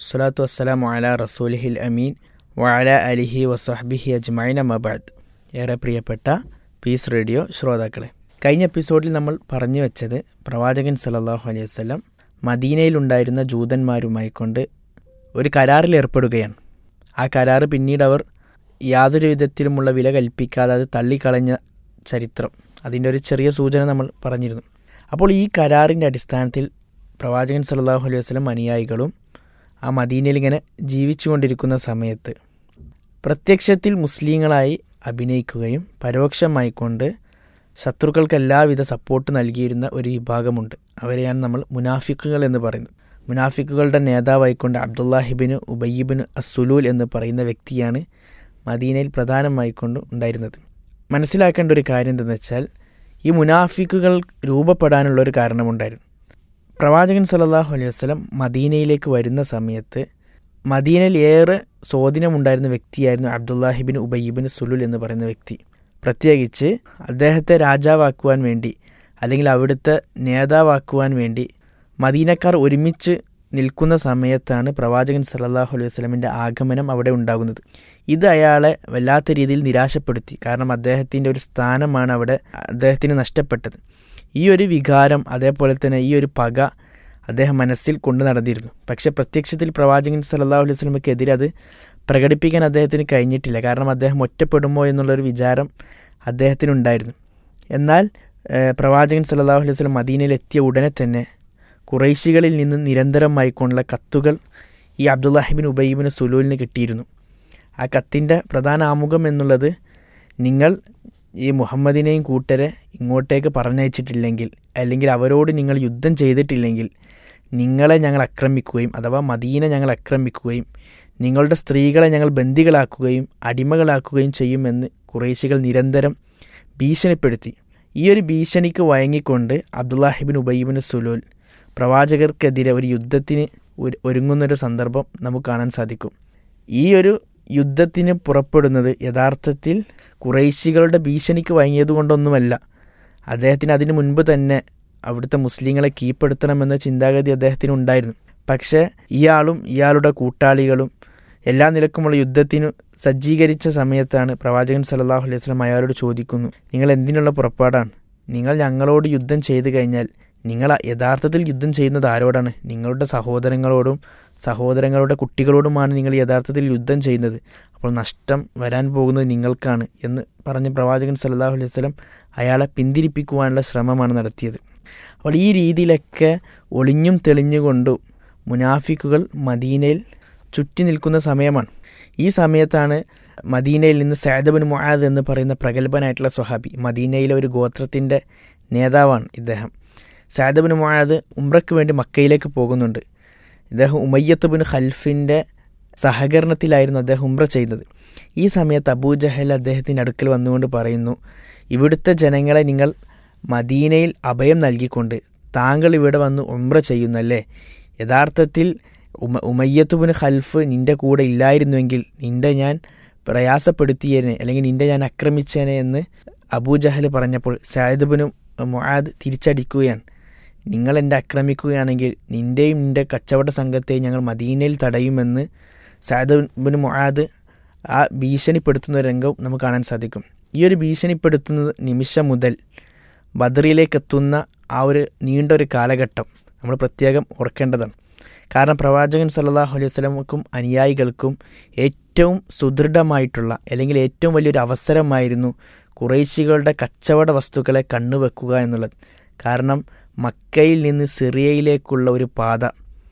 വസ്സലാത്തു വസ്സലാമു അല റസൂലിഹിൽ അമീൻ വഅല അലിഹി വസഹ്ബിഹി അജ്മൈന മബാദ് ഏറെ പ്രിയപ്പെട്ട പീസ് റേഡിയോ ശ്രോതാക്കളെ കഴിഞ്ഞ എപ്പിസോഡിൽ നമ്മൾ പറഞ്ഞു വെച്ചത് പ്രവാചകൻ സല്ലല്ലാഹു അലൈഹി വസല്ലം മദീനയിലുണ്ടായിരുന്ന ജൂതന്മാരുമായി കൊണ്ട് ഒരു കരാറിൽ ഏർപ്പെടുകയാണ് ആ കരാറ് പിന്നീട് അവർ യാതൊരു വിധത്തിലുമുള്ള വില കൽപ്പിക്കാതെ അത് തള്ളിക്കളഞ്ഞ ചരിത്രം അതിൻ്റെ ഒരു ചെറിയ സൂചന നമ്മൾ പറഞ്ഞിരുന്നു അപ്പോൾ ഈ കരാറിൻ്റെ അടിസ്ഥാനത്തിൽ പ്രവാചകൻ സല്ലല്ലാഹു അലൈഹി വസല്ലം അനുയായികളും ആ മദീനയിൽ ഇങ്ങനെ ജീവിച്ചു കൊണ്ടിരിക്കുന്ന സമയത്ത് പ്രത്യക്ഷത്തിൽ മുസ്ലിങ്ങളായി അഭിനയിക്കുകയും പരോക്ഷമായിക്കൊണ്ട് ശത്രുക്കൾക്ക് എല്ലാവിധ സപ്പോർട്ട് നൽകിയിരുന്ന ഒരു വിഭാഗമുണ്ട് അവരെയാണ് നമ്മൾ മുനാഫിക്കുകൾ എന്ന് പറയുന്നത് മുനാഫിക്കുകളുടെ നേതാവായിക്കൊണ്ട് അബ്ദുല്ലാഹിബിന് ഉബയ്യിബിന് അസുലൂൽ എന്ന് പറയുന്ന വ്യക്തിയാണ് മദീനയിൽ പ്രധാനമായിക്കൊണ്ട് ഉണ്ടായിരുന്നത് മനസ്സിലാക്കേണ്ട ഒരു കാര്യം എന്തെന്ന് വെച്ചാൽ ഈ മുനാഫിക്കുകൾ രൂപപ്പെടാനുള്ള ഒരു കാരണമുണ്ടായിരുന്നു പ്രവാചകൻ സല്ലല്ലാഹു അലൈഹി വസല്ലം മദീനയിലേക്ക് വരുന്ന സമയത്ത് മദീനയിൽ ഏറെ സ്വാധീനമുണ്ടായിരുന്ന വ്യക്തിയായിരുന്നു അബ്ദുല്ലാഹിബിൻ ഉബയ്യിബിൻ സുലുൽ എന്ന് പറയുന്ന വ്യക്തി പ്രത്യേകിച്ച് അദ്ദേഹത്തെ രാജാവാക്കുവാൻ വേണ്ടി അല്ലെങ്കിൽ അവിടുത്തെ നേതാവാക്കുവാൻ വേണ്ടി മദീനക്കാർ ഒരുമിച്ച് നിൽക്കുന്ന സമയത്താണ് പ്രവാചകൻ സല്ലല്ലാഹു അലൈഹി വസല്ലമിൻ്റെ ആഗമനം അവിടെ ഉണ്ടാകുന്നത് ഇത് അയാളെ വല്ലാത്ത രീതിയിൽ നിരാശപ്പെടുത്തി കാരണം അദ്ദേഹത്തിൻ്റെ ഒരു സ്ഥാനമാണ് അവിടെ അദ്ദേഹത്തിന് നഷ്ടപ്പെട്ടത് ഈ ഒരു വികാരം അതേപോലെ തന്നെ ഈ ഒരു പക അദ്ദേഹം മനസ്സിൽ കൊണ്ടു നടന്നിരുന്നു പക്ഷെ പ്രത്യക്ഷത്തിൽ പ്രവാചകൻ സല്ലല്ലാഹു അലൈഹി വസല്ലമയ്ക്കെതിരെ അത് പ്രകടിപ്പിക്കാൻ അദ്ദേഹത്തിന് കഴിഞ്ഞിട്ടില്ല കാരണം അദ്ദേഹം ഒറ്റപ്പെടുമോ എന്നുള്ളൊരു വിചാരം അദ്ദേഹത്തിനുണ്ടായിരുന്നു എന്നാൽ പ്രവാചകൻ സല്ലല്ലാഹു അലൈഹി വസല്ലം മദീനയിൽ എത്തിയ ഉടനെ തന്നെ കുറൈശികളിൽ നിന്ന് നിരന്തരമായിക്കൊണ്ടുള്ള കത്തുകൾ ഈ അബ്ദുല്ലാഹിബിൻ ഉബൈബിന് സുലൂലിന് കിട്ടിയിരുന്നു ആ കത്തിൻ്റെ പ്രധാന ആമുഖം എന്നുള്ളത് നിങ്ങൾ ഈ മുഹമ്മദിനെയും കൂട്ടരെ ഇങ്ങോട്ടേക്ക് പറഞ്ഞയച്ചിട്ടില്ലെങ്കിൽ അല്ലെങ്കിൽ അവരോട് നിങ്ങൾ യുദ്ധം ചെയ്തിട്ടില്ലെങ്കിൽ നിങ്ങളെ ഞങ്ങൾ ആക്രമിക്കുകയും അഥവാ മദീന ഞങ്ങൾ ആക്രമിക്കുകയും നിങ്ങളുടെ സ്ത്രീകളെ ഞങ്ങൾ ബന്ദികളാക്കുകയും അടിമകളാക്കുകയും ചെയ്യുമെന്ന് കുറേശികൾ നിരന്തരം ഭീഷണിപ്പെടുത്തി ഈ ഒരു ഭീഷണിക്ക് വഴങ്ങിക്കൊണ്ട് അബ്ദുല്ലാഹിബിൻ ഉബൈബിൻ സുലൂൽ പ്രവാചകർക്കെതിരെ ഒരു യുദ്ധത്തിന് ഒരുങ്ങുന്നൊരു സന്ദർഭം നമുക്ക് കാണാൻ സാധിക്കും ഈ ഒരു യുദ്ധത്തിന് പുറപ്പെടുന്നത് യഥാർത്ഥത്തിൽ കുറേശികളുടെ ഭീഷണിക്ക് വഴങ്ങിയതുകൊണ്ടൊന്നുമല്ല അദ്ദേഹത്തിന് അതിനു മുൻപ് തന്നെ അവിടുത്തെ മുസ്ലിങ്ങളെ കീഴ്പ്പെടുത്തണമെന്ന ചിന്താഗതി അദ്ദേഹത്തിന് ഉണ്ടായിരുന്നു പക്ഷേ ഇയാളും ഇയാളുടെ കൂട്ടാളികളും എല്ലാ നിലക്കുമുള്ള യുദ്ധത്തിന് സജ്ജീകരിച്ച സമയത്താണ് പ്രവാചകൻ സല്ലല്ലാഹു അലൈഹി വസല്ലം അയാളോട് ചോദിക്കുന്നു നിങ്ങൾ എന്തിനുള്ള പുറപ്പാടാണ് നിങ്ങൾ ഞങ്ങളോട് യുദ്ധം ചെയ്തു കഴിഞ്ഞാൽ നിങ്ങൾ യഥാർത്ഥത്തിൽ യുദ്ധം ചെയ്യുന്നത് ആരോടാണ് നിങ്ങളുടെ സഹോദരങ്ങളോടും സഹോദരങ്ങളുടെ കുട്ടികളോടുമാണ് നിങ്ങൾ യഥാർത്ഥത്തിൽ യുദ്ധം ചെയ്യുന്നത് അപ്പോൾ നഷ്ടം വരാൻ പോകുന്നത് നിങ്ങൾക്കാണ് എന്ന് പറഞ്ഞ് പ്രവാചകൻ സല്ലല്ലാഹു അലൈഹി വസല്ലം അയാളെ പിന്തിരിപ്പിക്കുവാനുള്ള ശ്രമമാണ് നടത്തിയത് അപ്പോൾ ഈ രീതിയിലൊക്കെ ഒളിഞ്ഞും തെളിഞ്ഞുകൊണ്ടും മുനാഫിക്കുകൾ മദീനയിൽ ചുറ്റി നിൽക്കുന്ന സമയമാണ് ഈ സമയത്താണ് മദീനയിൽ നിന്ന് സൈദബിൻ മുആദ് എന്ന് പറയുന്ന പ്രഗത്ഭനായിട്ടുള്ള സ്വഹാബി മദീനയിലെ ഒരു ഗോത്രത്തിൻ്റെ നേതാവാണ് ഇദ്ദേഹം സാദബിൻ മുആദ് ഉംറയ്ക്ക് വേണ്ടി മക്കയിലേക്ക് പോകുന്നുണ്ട് ഇദ്ദേഹം ഉമയ്യത്ത് ബിൻ ഖൽഫിൻ്റെ സഹകരണത്തിലായിരുന്നു അദ്ദേഹം ഉംറ ചെയ്യുന്നത് ഈ സമയത്ത് അബൂജഹൽ അദ്ദേഹത്തിൻ്റെ അടുക്കൽ വന്നുകൊണ്ട് പറയുന്നു ഇവിടുത്തെ ജനങ്ങളെ നിങ്ങൾ മദീനയിൽ അഭയം നൽകിക്കൊണ്ട് താങ്കൾ ഇവിടെ വന്ന് ഉംറ ചെയ്യുന്നല്ലേ യഥാർത്ഥത്തിൽ ഉമ ഉമയ്യത്ത് ബിൻ ഖൽഫ് നിൻ്റെ കൂടെ ഇല്ലായിരുന്നുവെങ്കിൽ നിൻ്റെ ഞാൻ പ്രയാസപ്പെടുത്തിയേനെ അല്ലെങ്കിൽ നിൻ്റെ ഞാൻ ആക്രമിച്ചേനെ എന്ന് അബൂജഹൽ പറഞ്ഞപ്പോൾ സായിദ് ബിൻ മുആദ് തിരിച്ചടിക്കുകയാണ് നിങ്ങൾ എന്നെ ആക്രമിക്കുകയാണെങ്കിൽ നിൻ്റെയും നിൻ്റെ കച്ചവട സംഘത്തെയും ഞങ്ങൾ മദീനയിൽ തടയുമെന്ന് സാദ് ബിൻ മുആദ് ആ ഭീഷണിപ്പെടുത്തുന്ന രംഗം നമുക്ക് കാണാൻ സാധിക്കും ഈ ഒരു ഭീഷണിപ്പെടുത്തുന്ന നിമിഷം മുതൽ ബദറിലേക്ക് എത്തുന്ന ആ ഒരു നീണ്ട ഒരു കാലഘട്ടം നമ്മൾ പ്രത്യേകം ഓർക്കേണ്ടതാണ് കാരണം പ്രവാചകൻ സല്ലല്ലാഹു അലൈഹി വസല്ലമക്കും അനുയായികൾക്കും ഏറ്റവും സുദൃഢമായിട്ടുള്ള അല്ലെങ്കിൽ ഏറ്റവും വലിയൊരു അവസരമായിരുന്നു കുറേശികളുടെ കച്ചവട വസ്തുക്കളെ കണ്ണുവെക്കുക എന്നുള്ളത് കാരണം മക്കയിൽ നിന്ന് സിറിയയിലേക്കുള്ള ഒരു പാത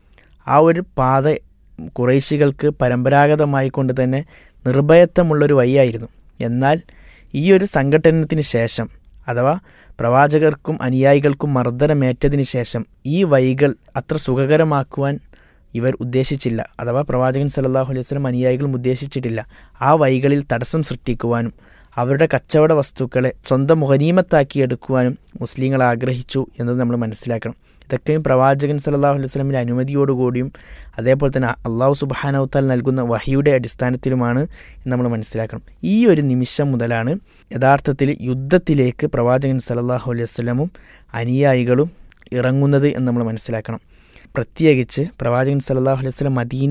ആ ഒരു പാത കുറേശികൾക്ക് പരമ്പരാഗതമായി കൊണ്ട് തന്നെ നിർഭയത്വമുള്ളൊരു വഴിയായിരുന്നു എന്നാൽ ഈ ഒരു സംഘടനത്തിന് ശേഷം അഥവാ പ്രവാചകർക്കും അനുയായികൾക്കും മർദ്ദനമേറ്റതിന് ശേഷം ഈ വഴികൾ അത്ര സുഖകരമാക്കുവാൻ ഇവർ ഉദ്ദേശിച്ചില്ല അഥവാ പ്രവാചകൻ സല്ലല്ലാഹു അലൈഹി വസല്ലം അനുയായികളും ഉദ്ദേശിച്ചിട്ടില്ല ആ വഴികളിൽ തടസ്സം സൃഷ്ടിക്കുവാനും അവരുടെ കച്ചവട വസ്തുക്കളെ സ്വന്തം മുഹനീമത്താക്കി എടുക്കുവാനും മുസ്ലിങ്ങൾ ആഗ്രഹിച്ചു എന്നത് നമ്മൾ മനസ്സിലാക്കണം ഇതൊക്കെയും പ്രവാചകൻ സല്ലല്ലാഹു അലൈഹി വസല്ലമിൻ്റെ അനുമതിയോടുകൂടിയും അതേപോലെ തന്നെ അള്ളാഹു സുബാനവത്താൽ നൽകുന്ന വഹിയുടെ അടിസ്ഥാനത്തിലുമാണ് എന്ന് നമ്മൾ മനസ്സിലാക്കണം ഈ ഒരു നിമിഷം മുതലാണ് യഥാർത്ഥത്തിൽ യുദ്ധത്തിലേക്ക് പ്രവാചകൻ സല്ലല്ലാഹു അലൈഹി വസല്ലമും അനുയായികളും ഇറങ്ങുന്നത് എന്ന് നമ്മൾ മനസ്സിലാക്കണം പ്രത്യേകിച്ച് പ്രവാചകൻ സല്ലല്ലാഹു അലൈഹി വസല്ലം മദീന